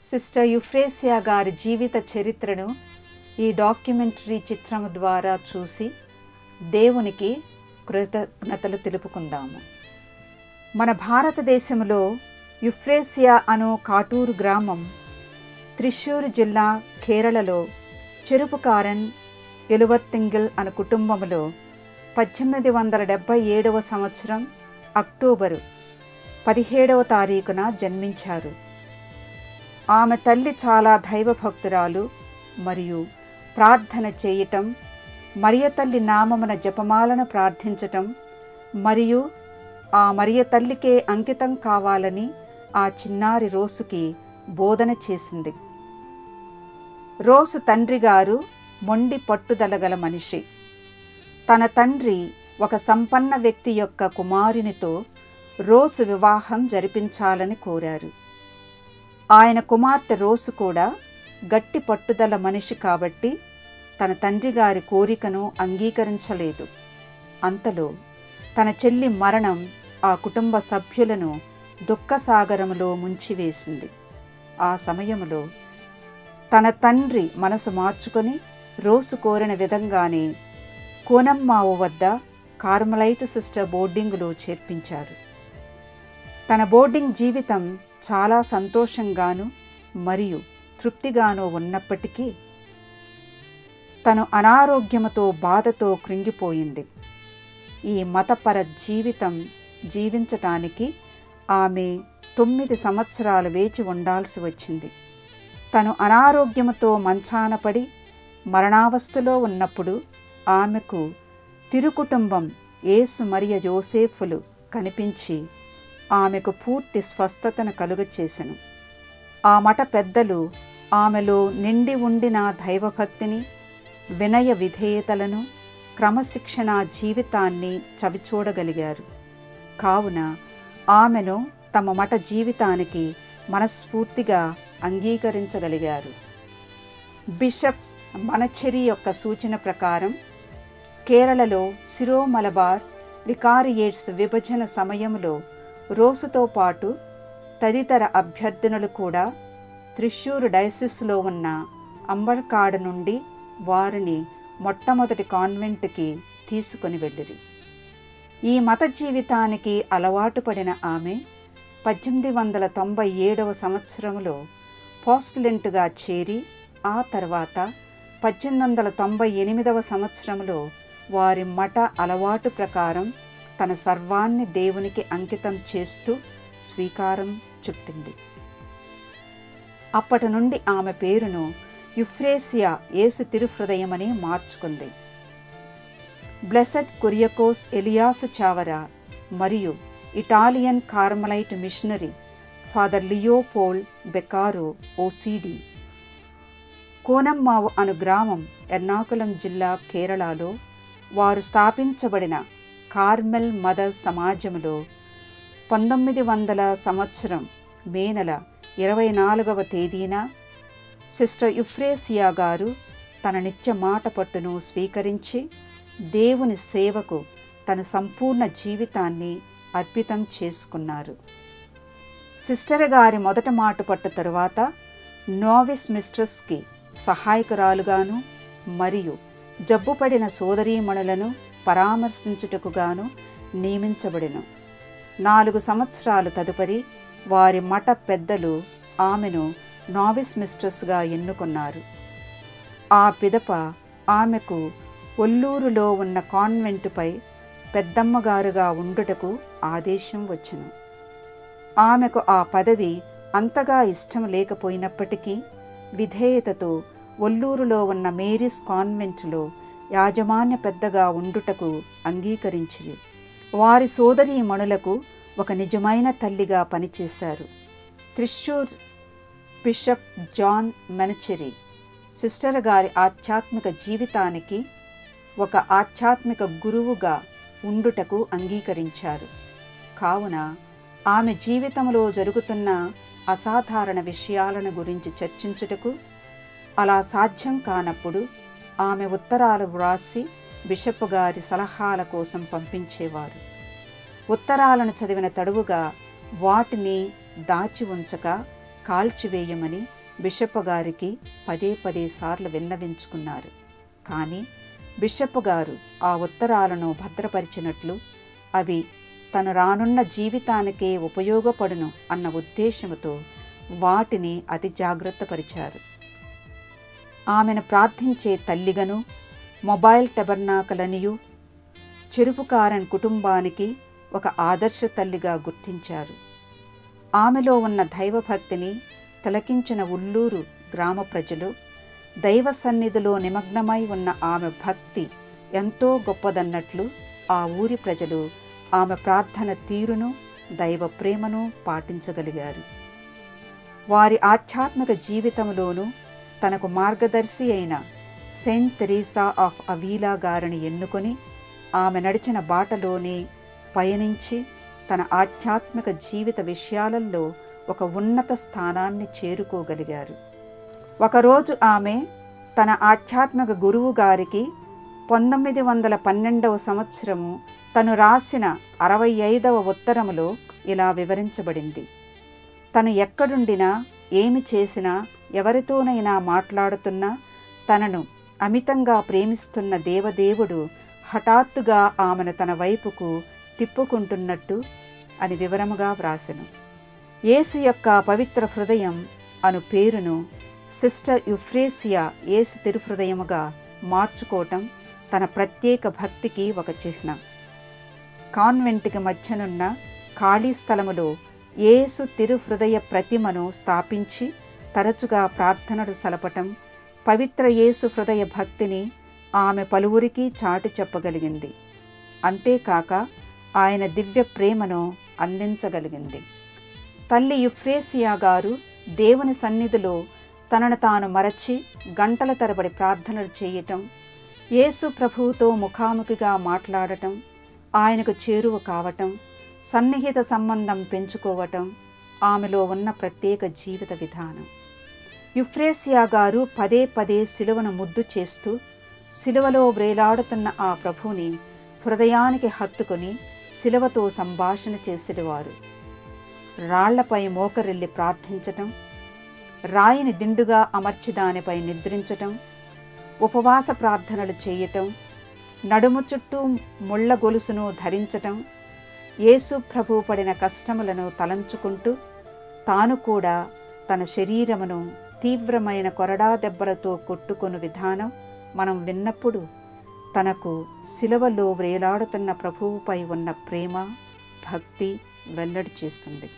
sister యుఫ్రేసియా గారి జీవిత చరిత్రను ఈ డాక్యుమెంటరీ చిత్రం ద్వారా చూసి దేవునికి కృతజ్ఞతలు తెలుపుకుందాము మన భారతదేశంలో యుఫ్రేసియా అను కాటూరు గ్రామం త్రిశూర్ జిల్లా కేరళలో చెరుపుకారన్ ఎలువత్తింగిల్ అను కుటుంబంలో పద్దెనిమిది వందల డెబ్భై ఏడవ సంవత్సరం అక్టోబరు పదిహేడవ తారీఖున జన్మించారు ఆమె తల్లి చాలా దైవభక్తురాలు మరియు ప్రార్థన చేయటం మరియ తల్లి నామమున జపమాలను ప్రార్థించటం మరియు ఆ మరియ తల్లికే అంకితం కావాలని ఆ చిన్నారి రోసుకి బోధన చేసింది రోసు తండ్రి గారు మొండి పట్టుదల గల మనిషి తన తండ్రి ఒక సంపన్న వ్యక్తి యొక్క కుమారునితో రోసు వివాహం జరిపించాలని కోరారు ఆయన కుమార్తె రోసు కూడా గట్టి పట్టుదల మనిషి కాబట్టి తన తండ్రి గారి కోరికను అంగీకరించలేదు అంతలో తన చెల్లి మరణం ఆ కుటుంబ సభ్యులను దుఃఖసాగరములో ముంచివేసింది ఆ సమయంలో తన తండ్రి మనసు మార్చుకొని రోసు కోరిన విధంగానే కోనమ్మావు వద్ద కార్మలైట్ సిస్టర్ బోర్డింగులో చేర్పించారు తన బోర్డింగ్ జీవితం చాలా సంతోషంగాను మరియు తృప్తిగాను ఉన్నప్పటికీ తను అనారోగ్యముతో బాధతో కృంగిపోయింది ఈ మతపర జీవితం జీవించటానికి ఆమె తొమ్మిది సంవత్సరాలు వేచి ఉండాల్సి వచ్చింది తను అనారోగ్యముతో మంచాన పడి మరణావస్థలో ఉన్నప్పుడు ఆమెకు తిరుకుటుంబం ఏసు మరియ జోసేఫులు కనిపించి ఆమెకు పూర్తి స్వస్థతను కలుగచేసెను ఆ మఠ పెద్దలు ఆమెలో నిండి ఉండిన దైవభక్తిని వినయ విధేయతలను క్రమశిక్షణ జీవితాన్ని చవిచూడగలిగారు కావున ఆమెను తమ మఠ జీవితానికి మనస్ఫూర్తిగా అంగీకరించగలిగారు బిషప్ మనచెరి యొక్క సూచన ప్రకారం కేరళలో సిరో మలబార్ వికారియేట్స్ విభజన సమయంలో రోసుతో పాటు తదితర అభ్యర్థినులు కూడా త్రిశూర్ డయసిస్లో ఉన్న అంబర్కాడ్ నుండి వారిని మొట్టమొదటి కాన్వెంట్కి తీసుకొని వెళ్ళిరి ఈ మత జీవితానికి అలవాటు పడిన ఆమె పద్దెనిమిది వందల తొంభై ఏడవ సంవత్సరంలో పోస్టలెంట్గా చేరి ఆ తర్వాత పద్దెనిమిది వందల తొంభై ఎనిమిదవ సంవత్సరంలో వారి మఠ అలవాటు ప్రకారం తన సర్వాన్ని దేవునికి అంకితం చేస్తూ స్వీకారం చుట్టింది అప్పటి నుండి ఆమె పేరును యుఫ్రేసియా యేసు తిరుహృదయమని మార్చుకుంది బ్లెసెడ్ కురియకోస్ ఎలియాస్ చావరా మరియు Italian Carmelite missionary father Leopold Beccaro OCD Koonammavu అను గ్రామం ఎర్నాకుళం జిల్లా కేరళలో వారు స్థాపించబడిన కార్మెల్ మదర్ సమాజంలో పంతొమ్మిది వందల సంవత్సరం మే నెల ఇరవై నాలుగవ తేదీన సిస్టర్ యుఫ్రేసియా గారు తన నిత్య మాట పట్టును స్వీకరించి దేవుని సేవకు తన సంపూర్ణ జీవితాన్ని అర్పితం చేసుకున్నారు సిస్టర్ గారి మొదట మాట పట్టు తరువాత నోవిస్ మిస్ట్రస్కి సహాయకురాలుగాను మరియు జబ్బుపడిన సోదరీమణులను పరామర్శించుటకుగాను నియమించబడిన నాలుగు సంవత్సరాలు తదుపరి వారి మఠ పెద్దలు ఆమెను నావిస్ మిస్ట్రస్గా ఎన్నుకున్నారు ఆ పిదప ఆమెకు ఒల్లూరులో ఉన్న కాన్వెంటుపై పెద్దమ్మగారుగా ఉండుటకు ఆదేశం వచ్చును ఆమెకు ఆ పదవి అంతగా ఇష్టం లేకపోయినప్పటికీ విధేయతతో ఒల్లూరులో ఉన్న మేరీస్ కాన్వెంట్లో యాజమాన్య పెద్దగా ఉండుటకు అంగీకరించింది వారి సోదరీ మణులకు ఒక నిజమైన తల్లిగా పనిచేశారు Thrissur bishop John Menachery sister గారి ఆధ్యాత్మిక జీవితానికి ఒక ఆధ్యాత్మిక గురువుగా ఉండుటకు అంగీకరించారు కావున ఆమె జీవితంలో జరుగుతున్న అసాధారణ విషయాలను గురించి చర్చించుటకు అలా సాధ్యం కానప్పుడు ఆమె ఉత్తరాలు వ్రాసి బిషప్ గారి సలహాల కోసం పంపించేవారు ఉత్తరాలను చదివిన తడువుగా వాటిని దాచి ఉంచక కాల్చివేయమని బిషప్ గారికి పదే పదే సార్లు విన్నవించుకున్నారు కానీ బిషప్ గారు ఆ ఉత్తరాలను భద్రపరిచినట్లు అవి తను రానున్న జీవితానికే ఉపయోగపడును అన్న ఉద్దేశముతో వాటిని అతి జాగ్రత్తపరిచారు ఆమెను ప్రార్థించే తల్లిగను మొబైల్ టెబర్నాకలనియు చెరుపుకారన్ కుటుంబానికి ఒక ఆదర్శ తల్లిగా గుర్తించారు ఆమెలో ఉన్న దైవభక్తిని తిలకించిన ఉల్లూరు గ్రామ ప్రజలు దైవ సన్నిధిలో నిమగ్నమై ఉన్న ఆమె భక్తి ఎంతో గొప్పదన్నట్లు ఆ ఊరి ప్రజలు ఆమె ప్రార్థన తీరును దైవ ప్రేమను పాటించగలిగారు వారి ఆధ్యాత్మిక జీవితంలోనూ తనకు మార్గదర్శి అయిన సెయింట్ తెరీసా ఆఫ్ అవీలా గారిని ఎన్నుకొని ఆమె నడిచిన బాటలోనే పయనించి తన ఆధ్యాత్మిక జీవిత విషయాలలో ఒక ఉన్నత స్థానాన్ని చేరుకోగలిగారు ఒకరోజు ఆమె తన ఆధ్యాత్మిక గురువు గారికి పంతొమ్మిది వందల పన్నెండవ సంవత్సరము తను రాసిన అరవై ఐదవ ఉత్తరములో ఇలా వివరించబడింది తను ఎక్కడుండినా ఏమి చేసినా ఎవరితోనైనా మాట్లాడుతున్నా తనను అమితంగా ప్రేమిస్తున్న దేవదేవుడు హఠాత్తుగా ఆమెను తన వైపుకు తిప్పుకుంటున్నట్టు అని వివరముగా వ్రాసెను యేసు యొక్క పవిత్ర హృదయం అను పేరును సిస్టర్ యుఫ్రేసియా యేసు తిరుహృదయముగా మార్చుకోవటం తన ప్రత్యేక భక్తికి ఒక చిహ్నం కాన్వెంట్కి మధ్యనున్న ఖాళీ స్థలములో యేసు తిరుహృదయ ప్రతిమను స్థాపించి తరచుగా ప్రార్థనలు సలపటం పవిత్ర యేసు హృదయ భక్తిని ఆమె పలువురికి చాటు చెప్పగలిగింది అంతేకాక ఆయన దివ్య ప్రేమను అందించగలిగింది తల్లి యుఫ్రేసియా గారు దేవుని సన్నిధిలో తనను తాను మరచి గంటల తరబడి ప్రార్థనలు చేయటం యేసు ప్రభువుతో ముఖాముఖిగా మాట్లాడటం ఆయనకు చేరువ కావటం సన్నిహిత సంబంధం పెంచుకోవటం ఆమెలో ఉన్న ప్రత్యేక జీవిత విధానం యుఫ్రేసియా గారు పదే పదే సిలువను ముద్దు చేస్తూ సిలువలో వ్రేలాడుతున్న ఆ ప్రభుని హృదయానికి హత్తుకొని సిలువతో సంభాషణ చేసేవారు రాళ్లపై మోకరిల్లి ప్రార్థించటం రాయిని దిండుగా అమర్చి దానిపై నిద్రించటం ఉపవాస ప్రార్థనలు చేయటం నడుము చుట్టూ ముళ్ళ గొలుసును ధరించటం యేసు ప్రభు పడిన కష్టములను తలంచుకుంటూ తాను కూడా తన శరీరమును తీవ్రమైన కొరడా దెబ్బలతో కొట్టుకొను విధానం మనం విన్నప్పుడు తనకు శిలవలో వ్రేలాడుతున్న ప్రభువుపై ఉన్న ప్రేమ భక్తి వెల్లడి చేస్తుంది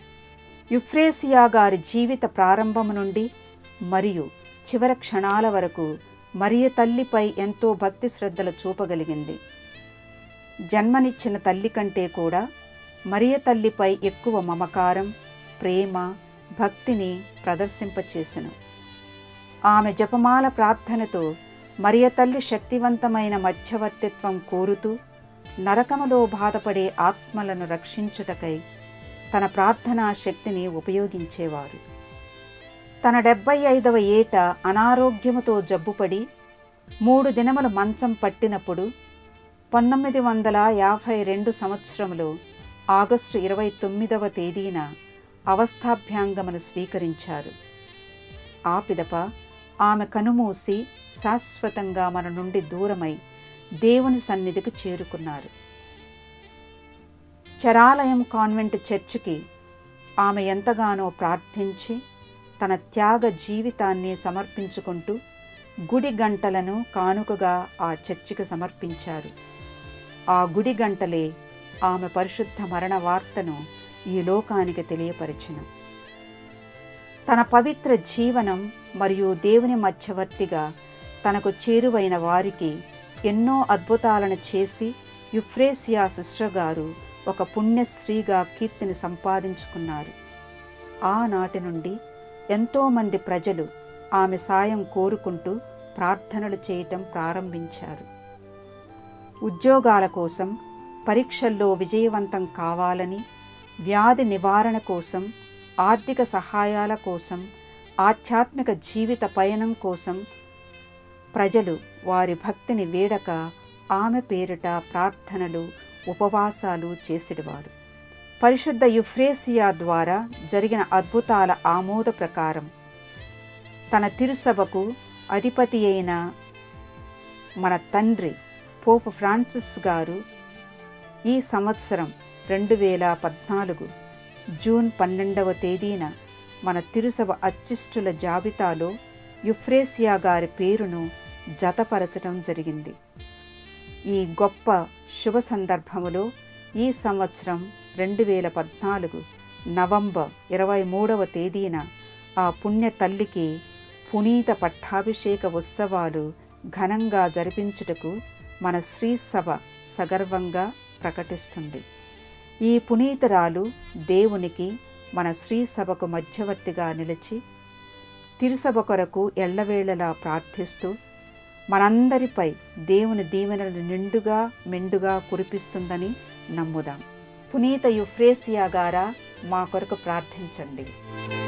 యుఫ్రేసియా గారి జీవిత ప్రారంభం నుండి మరియు చివరి క్షణాల వరకు మరియ తల్లిపై ఎంతో భక్తి శ్రద్ధలు చూపగలిగింది జన్మనిచ్చిన తల్లి కంటే కూడా మరియ తల్లిపై ఎక్కువ మమకారం ప్రేమ భక్తిని ప్రదర్శింపచేసెను ఆమె జపమాల ప్రార్థనతో మరియ తల్లి శక్తివంతమైన మధ్యవర్తిత్వం కోరుతూ నరకములో బాధపడే ఆత్మలను రక్షించుటకై తన ప్రార్థనా శక్తిని ఉపయోగించేవారు తన డెబ్బై ఐదవ ఏట అనారోగ్యముతో జబ్బుపడి మూడు దినములు మంచం పట్టినప్పుడు పంతొమ్మిది వందల యాభై రెండు సంవత్సరములో ఆగస్టు ఇరవై తొమ్మిదవ తేదీన అవస్థాభ్యాంగమును స్వీకరించారు ఆ పిదప ఆమె కనుమూసి శాశ్వతంగా మన నుండి దూరమై దేవుని సన్నిధికి చేరుకున్నారు చరాలయం కాన్వెంట్ చర్చికి ఆమె ఎంతగానో ప్రార్థించి తన త్యాగ జీవితాన్ని సమర్పించుకుంటూ గుడి గంటలను కానుకగా ఆ చర్చికి సమర్పించారు ఆ గుడి గంటలే ఆమె పరిశుద్ధ మరణ వార్తను ఈ లోకానికి తెలియపరిచిన తన పవిత్ర జీవనం మరియు దేవుని మధ్యవర్తిగా తనకు చేరువైన వారికి ఎన్నో అద్భుతాలను చేసి యుఫ్రేసియా సిస్టర్ గారు ఒక పుణ్యశ్రీగా కీర్తిని సంపాదించుకున్నారు ఆనాటి నుండి ఎంతోమంది ప్రజలు ఆమె సాయం కోరుకుంటూ ప్రార్థనలు చేయటం ప్రారంభించారు ఉద్యోగాల కోసం పరీక్షల్లో విజయవంతం కావాలని వ్యాధి నివారణ కోసం ఆర్థిక సహాయాల కోసం ఆధ్యాత్మిక జీవిత పయనం కోసం ప్రజలు వారి భక్తిని వేడక ఆమె పేరిట ప్రార్థనలు ఉపవాసాలు చేసేవారు పరిశుద్ధ యుఫ్రేసియా ద్వారా జరిగిన అద్భుతాల ఆమోద ప్రకారం తన తిరుసభకు అధిపతి అయిన మన తండ్రి పోపు ఫ్రాన్సిస్ గారు ఈ సంవత్సరం రెండు వేల పద్నాలుగు జూన్ పన్నెండవ తేదీన మన తిరుసభ అచ్చిష్టుల జాబితాలో యుఫ్రేసియా గారి పేరును జతపరచడం జరిగింది ఈ గొప్ప శుభ సందర్భములో ఈ సంవత్సరం రెండు వేల పద్నాలుగు నవంబర్ ఇరవై మూడవ తేదీన ఆ పుణ్య తల్లికి పునీత పట్టాభిషేక ఉత్సవాలు ఘనంగా జరిపించుటకు మన శ్రీ సభ సగర్వంగా ప్రకటిస్తుంది ఈ పునీతరాలు దేవునికి మన శ్రీ సభకు మధ్యవర్తిగా నిలిచి తిరుసభ కొరకు ఎల్లవేళలా ప్రార్థిస్తూ మనందరిపై దేవుని దీవెనలు నిండుగా మెండుగా కురిపిస్తుందని నమ్ముదాం పునీత యుఫ్రేసియా గారా మా కొరకు ప్రార్థించండి